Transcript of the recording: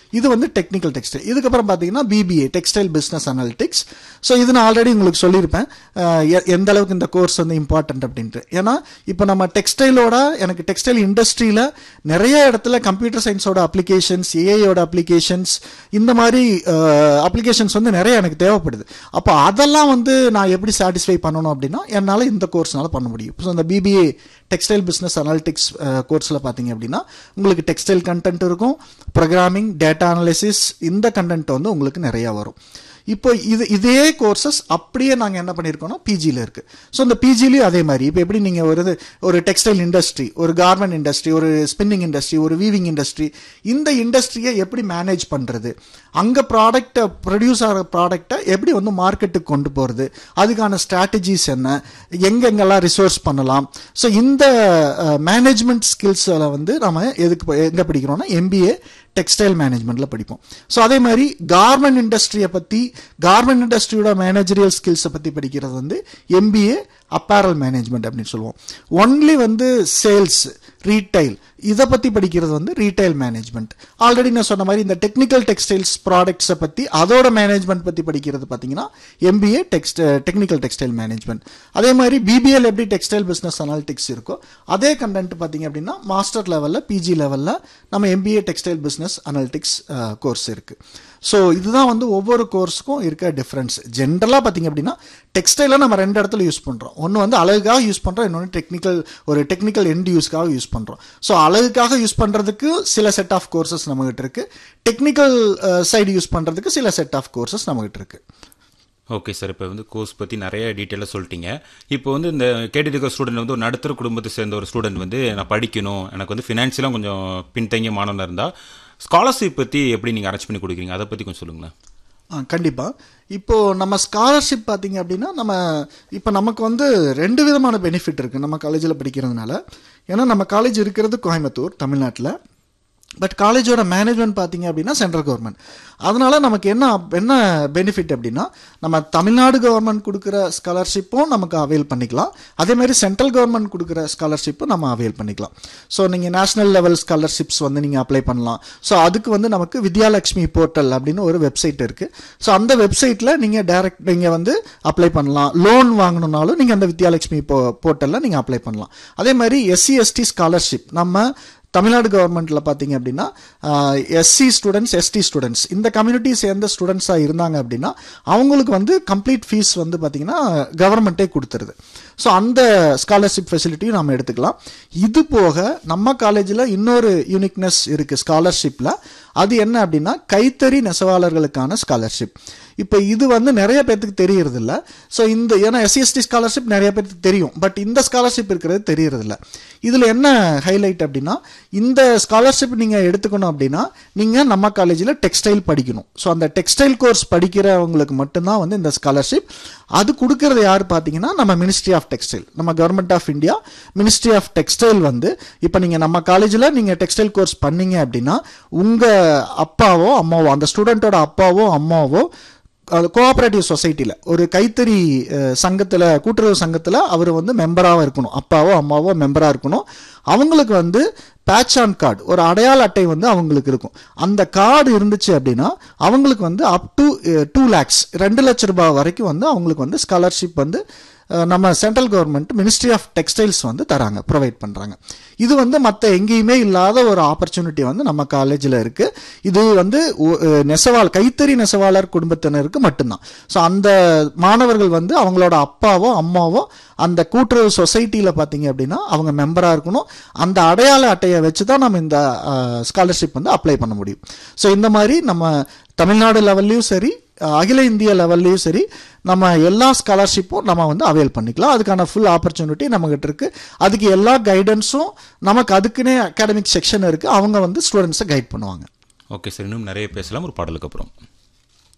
இது வந்து technical textile இதுக்கப்புறம் பார்த்தீங்கன்னா BBA textile business analytics so இது நான் ஆல்ரெடி உங்களுக்கு சொல்லியிருப்பேன் அஹ், எ- எந்த அளவுக்கு இந்த கோர்ஸ் வந்து இம்பார்ட்டன்ட் அப்படின்ட்டு ஏன்னா இப்போ நம்ம டெக்ஸ்டைலோட எனக்கு டெக்ஸ்டைல் இண்டஸ்ட்ரியில் நிறைய இடத்துல கம்ப்யூட்டர் சயின்ஸோட அப்ளிகேஷன்ஸ் ஏஐயோட அப்ளிகேஷன்ஸ் இந்த மாதிரி அப்ளிகேஷன்ஸ் வந்து நிறைய எனக்கு தேவைப்படுது அப்போ அதெல்லாம் வந்து நான் எப்படி சாட்டிஸ்ஃபை பண்ணணும் அப்படின்னா என்னால் இந்த கோர்ஸ்னால பண்ண முடியும் ஸோ இந்த பிபிஏ டெக்ஸ்டைல் பிஸ்னஸ் அனாலிட்டிக்ஸ் கோர்ஸில் பார்த்தீங்க அப்படின்னா உங்களுக்கு டெக்ஸ்டைல் கண்டென்ட் இருக்கும் ப்ரோக்ராமிங் டேட்டா அனாலிசிஸ் இந்த கண்டென்ட் வந்து உங்களுக்கு நிறையா வரும் இப்போ இது இதே கோர்சஸ் அப்படியே நாங்கள் என்ன பண்ணியிருக்கோம்னா பிஜியில் இருக்கு ஸோ இந்த பிஜிலையும் அதே மாதிரி இப்போ எப்படி நீங்கள் ஒரு இது- ஒரு டெக்ஸ்டைல் இண்டஸ்ட்ரி ஒரு கார்மெண்ட் இண்டஸ்ட்ரி ஒரு ஸ்பின்னிங் இண்டஸ்ட்ரி ஒரு வீவிங் இண்டஸ்ட்ரி இந்த இண்டஸ்ட்ரியை எப்படி மேனேஜ் பண்ணுறது அங்கே ப்ராடக்டை ப்ரொடியூஸ் ஆகிற ப்ராடக்டை எப்படி வந்து மார்க்கெட்டுக்கு கொண்டு போகிறது அதுக்கான ஸ்ட்ராட்டஜிஸ் என்ன எங்கெங்கெல்லாம் ரிசோர்ஸ் பண்ணலாம் ஸோ இந்த மேனேஜ்மெண்ட் ஸ்கில்ஸில் வந்து நம்ம எதுக்கு ப- எங்கே படிக்கிறோம்னா எம்பிஏ டெக்ஸ்டைல் மேனேஜ்மெண்ட்ல படிப்போம் ஸோ அதே மாதிரி கார்மெண்ட் இண்டஸ்ட்ரியை பற்றி கார்மெண்ட் இண்டஸ்ட்ரியோட மேனேஜரியல் ஸ்கில்ஸை பற்றி படிக்கிறது வந்து எம்பிஏ அப்பேரல் மேனேஜ்மெண்ட் அப்படின்னு சொல்லுவோம் ஒன்லி வந்து சேல்ஸ் ரீட்டைல் இதை பற்றி படிக்கிறது வந்து ரீட்டைல் மேனேஜ்மெண்ட் ஆல்ரெடி நான் சொன்ன மாதிரி இந்த டெக்னிக்கல் டெக்ஸ்டைல்ஸ் ப்ராடக்ட்ஸை பற்றி அதோட மேனேஜ்மெண்ட் பற்றி படிக்கிறது பார்த்தீங்கன்னா MBA text technical textile management அதே மாதிரி பிபிஎல் எப்படி டெக்ஸ்டைல் பிஸ்னஸ் அனாலிட்டிக்ஸ் இருக்கோ அதே கண்டென்ட் பார்த்தீங்க அப்படின்னா மாஸ்டர் லெவலில் பிஜி லெவலில் நம்ம MBA textile business analytics course இருக்குது ஸோ இதுதான் வந்து ஒவ்வொரு கோர்ஸுக்கும் இருக்க டிஃப்ரென்ஸ் ஜென்ரலாக பார்த்தீங்க அப்படின்னா டெக்ஸ்டைலை நம்ம ரெண்டு இடத்துல யூஸ் பண்ணுறோம் ஒன்று வந்து அழகுக்காக யூஸ் பண்ணுறோம் இன்னொன்று டெக்னிக்கல் ஒரு டெக்னிக்கல் எண்ட் யூஸ்க்காக யூஸ் பண்ணுறோம் ஸோ அழகுக்காக யூஸ் பண்ணுறதுக்கு சில செட் ஆஃப் கோர்சஸ் நம்மகிட்ட இருக்கு டெக்னிக்கல் சைடு யூஸ் பண்ணுறதுக்கு சில செட் ஆஃப் கோர்சஸ் நம்மகிட்ட இருக்கு ஓகே சார் இப்போ வந்து கோர்ஸ் பற்றி நிறைய டீட்டெயிலாக சொல்லிட்டீங்க இப்போ வந்து இந்த கேட்டுட்டு இருக்க ஸ்டூடெண்ட் வந்து ஒரு நடுத்தர குடும்பத்தை சேர்ந்த ஒரு ஸ்டூடெண்ட் வந்து நான் படிக்கணும் எனக்கு வந்து ஃபினான்ஷியலாக கொஞ்சம் பின்தங்கிய மாணவனாக இருந்தால் ஸ்காலர்ஷிப் பற்றி எப்படி நீங்கள் அரேஞ்ச் பண்ணி கொடுக்குறீங்க அதை பற்றி கொஞ்சம் சொல்லுங்களேன் ஆ கண்டிப்பாக இப்போ நம்ம ஸ்காலர்ஷிப் பார்த்தீங்க அப்படின்னா நம்ம இப்போ நமக்கு வந்து ரெண்டு விதமான பெனிஃபிட் இருக்குது நம்ம காலேஜில் படிக்கிறதுனால ஏன்னா நம்ம காலேஜ் இருக்கிறது கோயம்புத்தூர் தமிழ்நாட்டில் பட் காலேஜோட மேனேஜ்மெண்ட் பார்த்தீங்க அப்படின்னா சென்ட்ரல் கவர்மெண்ட் அதனால நமக்கு என்ன என்ன பெனிஃபிட் அப்படின்னா நம்ம தமிழ்நாடு கவர்மெண்ட் கொடுக்குற ஸ்காலர்ஷிப்பும் நமக்கு அவைல் பண்ணிக்கலாம் அதே மாதிரி சென்ட்ரல் கவர்மெண்ட் கொடுக்குற ஸ்காலர்ஷிப்பும் நம்ம அவைல் பண்ணிக்கலாம் ஸோ நீங்கள் நேஷனல் லெவல் ஸ்காலர்ஷிப்ஸ் வந்து நீங்கள் அப்ளை பண்ணலாம் ஸோ அதுக்கு வந்து நமக்கு வித்யாலட்சுமி போர்ட்டல் அப்படின்னு ஒரு வெப்சைட் இருக்குது ஸோ அந்த வெப்சைட்டில் நீங்கள் டைரக்ட் நீங்கள் வந்து அப்ளை பண்ணலாம் லோன் வாங்கணுன்னாலும் நீங்கள் அந்த வித்யாலட்சுமி போ போர்ட்டலில் நீங்கள் அப்ளை பண்ணலாம் அதே மாதிரி எஸ்சி எஸ்டி ஸ்காலர்ஷிப் நம்ம தமிழ்நாடு கவர்மெண்ட்டில் பார்த்தீங்க அப்படின்னா எஸ்சி ஸ்டூடெண்ட்ஸ் எஸ்டி ஸ்டூடெண்ட்ஸ் இந்த கம்யூனிட்டி சேர்ந்த ஸ்டூடெண்ட்ஸாக இருந்தாங்க அப்படின்னா அவங்களுக்கு வந்து கம்ப்ளீட் ஃபீஸ் வந்து பார்த்தீங்கன்னா கவர்மெண்ட்டே கொடுத்துருது ஸோ அந்த ஸ்காலர்ஷிப் ஃபெசிலிட்டியும் நம்ம எடுத்துக்கலாம் இது போக நம்ம காலேஜில் இன்னொரு யூனிக்னஸ் இருக்குது ஸ்காலர்ஷிப்பில் அது என்ன அப்படின்னா கைத்தறி நெசவாளர்களுக்கான ஸ்காலர்ஷிப் இப்போ இது வந்து நிறைய பேர்த்துக்கு தெரியறது இல்ல ஸோ இந்த ஏன்னா எஸ்சிஎஸ்டி ஸ்காலர்ஷிப் நிறைய பேர்த்துக்கு தெரியும் பட் இந்த ஸ்காலர்ஷிப் இருக்கிறது தெரியறது இல்ல இதில் என்ன ஹைலைட் அப்படின்னா இந்த ஸ்காலர்ஷிப் நீங்கள் எடுத்துக்கணும் அப்படின்னா நீங்கள் நம்ம காலேஜில் டெக்ஸ்டைல் படிக்கணும் ஸோ அந்த டெக்ஸ்டைல் கோர்ஸ் படிக்கிறவங்களுக்கு மட்டும்தான் வந்து இந்த ஸ்காலர்ஷிப் அது கொடுக்கறது யார் பார்த்தீங்கன்னா நம்ம மினிஸ்ட்ரி ஆஃப் டெக்ஸ்டைல் நம்ம government of India ministry of textile வந்து இப்போ நீங்கள் நம்ம காலேஜில் நீங்கள் டெக்ஸ்டைல் கோர்ஸ் பண்ணீங்க அப்படின்னா உங்கள் அப்பாவோ அம்மாவோ அந்த ஸ்டூடெண்ட்டோட அப்பாவோ அம்மாவோ கோஆபரேட்டிவ் சொசைட்டியில் ஒரு கைத்தறி சங்கத்தில் கூட்டுறவு சங்கத்தில் அவர் வந்து மெம்பராக இருக்கணும் அப்பாவோ அம்மாவோ மெம்பராக இருக்கணும் அவங்களுக்கு வந்து பேட்ச் ஆன் கார்டு ஒரு அடையாள அட்டை வந்து அவங்களுக்கு இருக்கும் அந்த கார்டு இருந்துச்சு அப்படின்னா அவங்களுக்கு வந்து அப் டு டூ லேக்ஸ் ரெண்டு லட்ச ரூபாய் வரைக்கும் வந்து அவங்களுக்கு வந்து ஸ்காலர்ஷிப் வந்து அஹ், நம்ம central government ministry of textiles வந்து தராங்க ப்ரொவைட் பண்ணுறாங்க இது வந்து மற்ற எங்கேயுமே இல்லாத ஒரு ஆப்பர்ச்சுனிட்டி வந்து நம்ம காலேஜில் இருக்குது இது வந்து ஒ- அஹ், நெசவாள் கைத்தறி நெசவாளர் குடும்பத்தினருக்கு மட்டும்தான் ஸோ அந்த மாணவர்கள் வந்து அவங்களோட அப்பாவோ அம்மாவோ அந்த கூட்டுறவு சொசைட்டியில் பார்த்தீங்க அப்படின்னா அவங்க மெம்பராக இருக்கணும் அந்த அடையாள அட்டையை வச்சு தான் நம்ம இந்த ஸ்காலர்ஷிப் வந்து அப்ளை பண்ண முடியும் ஸோ இந்த மாதிரி நம்ம தமிழ்நாடு லெவல்லையும் சரி அஹ், அகில இந்திய லெவல்லையும் சரி நம்ம எல்லா ஸ்காலர்ஷிப்பும் நம்ம வந்து அவைல் பண்ணிக்கலாம் அதுக்கான ஃபுல் ஆப்பர்ச்சுனிட்டி நம்மகிட்ட இருக்கு அதுக்கு எல்லா கைடன்ஸும் நமக்கு அதுக்குன்னே அகாடமிக் செக்ஷன் இருக்கு அவங்க வந்து ஸ்டூடெண்ட்ஸை கைட் பண்ணுவாங்க ஓகே சார் இன்னும் நிறைய பேசலாம் ஒரு பாடலுக்கு அப்புறம்